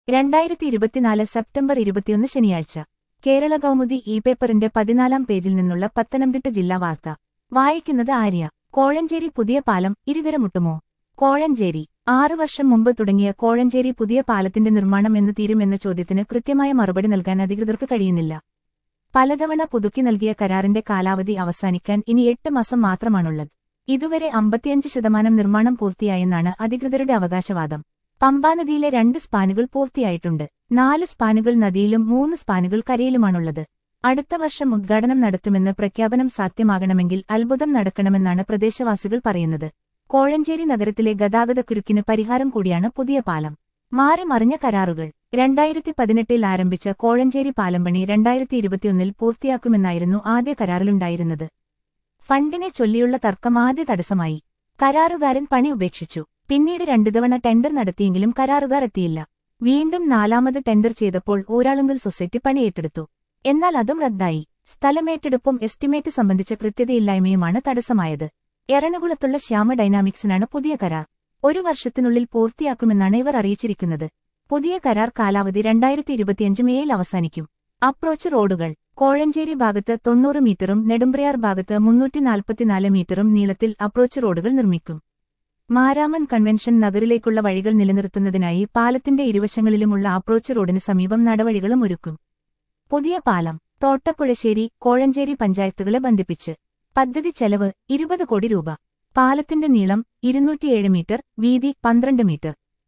രണ്ടായിരത്തി ഇരുപത്തിനാല് സെപ്റ്റംബർ ഇരുപത്തിയൊന്ന് ശനിയാഴ്ച കേരള കൗമുദി ഇ പേപ്പറിന്റെ പതിനാലാം പേജിൽ നിന്നുള്ള പത്തനംതിട്ട ജില്ലാ വാർത്ത വായിക്കുന്നത് ആര്യ കോഴഞ്ചേരി പുതിയ പാലം ഇരുകരമുട്ടുമോ കോഴഞ്ചേരി ആറു വർഷം മുമ്പ് തുടങ്ങിയ കോഴഞ്ചേരി പുതിയ പാലത്തിന്റെ നിർമ്മാണം എന്ന് തീരുമെന്ന ചോദ്യത്തിന് കൃത്യമായ മറുപടി നൽകാൻ അധികൃതർക്ക് കഴിയുന്നില്ല പലതവണ പുതുക്കി നൽകിയ കരാറിന്റെ കാലാവധി അവസാനിക്കാൻ ഇനി എട്ട് മാസം മാത്രമാണുള്ളത് ഇതുവരെ അമ്പത്തിയഞ്ച് ശതമാനം നിർമ്മാണം പൂർത്തിയായെന്നാണ് അധികൃതരുടെ അവകാശവാദം പമ്പാനദിയിലെ രണ്ട് സ്പാനുകൾ പൂർത്തിയായിട്ടുണ്ട് നാല് സ്പാനുകൾ നദിയിലും മൂന്ന് സ്പാനുകൾ കരയിലുമാണുള്ളത് അടുത്ത വർഷം ഉദ്ഘാടനം നടത്തുമെന്ന് പ്രഖ്യാപനം സാധ്യമാകണമെങ്കിൽ അത്ഭുതം നടക്കണമെന്നാണ് പ്രദേശവാസികൾ പറയുന്നത് കോഴഞ്ചേരി നഗരത്തിലെ ഗതാഗതക്കുരുക്കിന് പരിഹാരം കൂടിയാണ് പുതിയ പാലം മാറി മറിഞ്ഞ കരാറുകൾ രണ്ടായിരത്തി പതിനെട്ടിൽ ആരംഭിച്ച കോഴഞ്ചേരി പാലം പണി രണ്ടായിരത്തി ഇരുപത്തിയൊന്നിൽ പൂർത്തിയാക്കുമെന്നായിരുന്നു ആദ്യ കരാറിലുണ്ടായിരുന്നത് ഫണ്ടിനെ ചൊല്ലിയുള്ള തർക്കം ആദ്യ തടസ്സമായി കരാറുകാരൻ പണി ഉപേക്ഷിച്ചു പിന്നീട് രണ്ടു തവണ ടെൻഡർ നടത്തിയെങ്കിലും കരാറുകാർ എത്തിയില്ല വീണ്ടും നാലാമത് ടെൻഡർ ചെയ്തപ്പോൾ ഊരാളുങ്കൽ സൊസൈറ്റി പണി ഏറ്റെടുത്തു എന്നാൽ അതും റദ്ദായി സ്ഥലമേറ്റെടുപ്പും എസ്റ്റിമേറ്റ് സംബന്ധിച്ച കൃത്യതയില്ലായ്മയുമാണ് തടസ്സമായത് എറണാകുളത്തുള്ള ശ്യാമ ഡൈനാമിക്സിനാണ് പുതിയ കരാർ ഒരു വർഷത്തിനുള്ളിൽ പൂർത്തിയാക്കുമെന്നാണ് ഇവർ അറിയിച്ചിരിക്കുന്നത് പുതിയ കരാർ കാലാവധി രണ്ടായിരത്തി ഇരുപത്തിയഞ്ച് മേയിൽ അവസാനിക്കും അപ്രോച്ച് റോഡുകൾ കോഴഞ്ചേരി ഭാഗത്ത് തൊണ്ണൂറ് മീറ്ററും നെടുമ്പ്രയാർ ഭാഗത്ത് മുന്നൂറ്റി നാൽപ്പത്തിനാല് മീറ്ററും നീളത്തിൽ അപ്രോച്ച് റോഡുകൾ നിർമ്മിക്കും മാരാമൺ കൺവെൻഷൻ നഗറിലേക്കുള്ള വഴികൾ നിലനിർത്തുന്നതിനായി പാലത്തിന്റെ ഇരുവശങ്ങളിലുമുള്ള അപ്രോച്ച് റോഡിന് സമീപം നടവഴികളും ഒരുക്കും പുതിയ പാലം തോട്ടപ്പുഴശ്ശേരി കോഴഞ്ചേരി പഞ്ചായത്തുകളെ ബന്ധിപ്പിച്ച് പദ്ധതി ചെലവ് ഇരുപത് കോടി രൂപ പാലത്തിന്റെ നീളം ഇരുന്നൂറ്റിയേഴ് മീറ്റർ വീതി പന്ത്രണ്ട് മീറ്റർ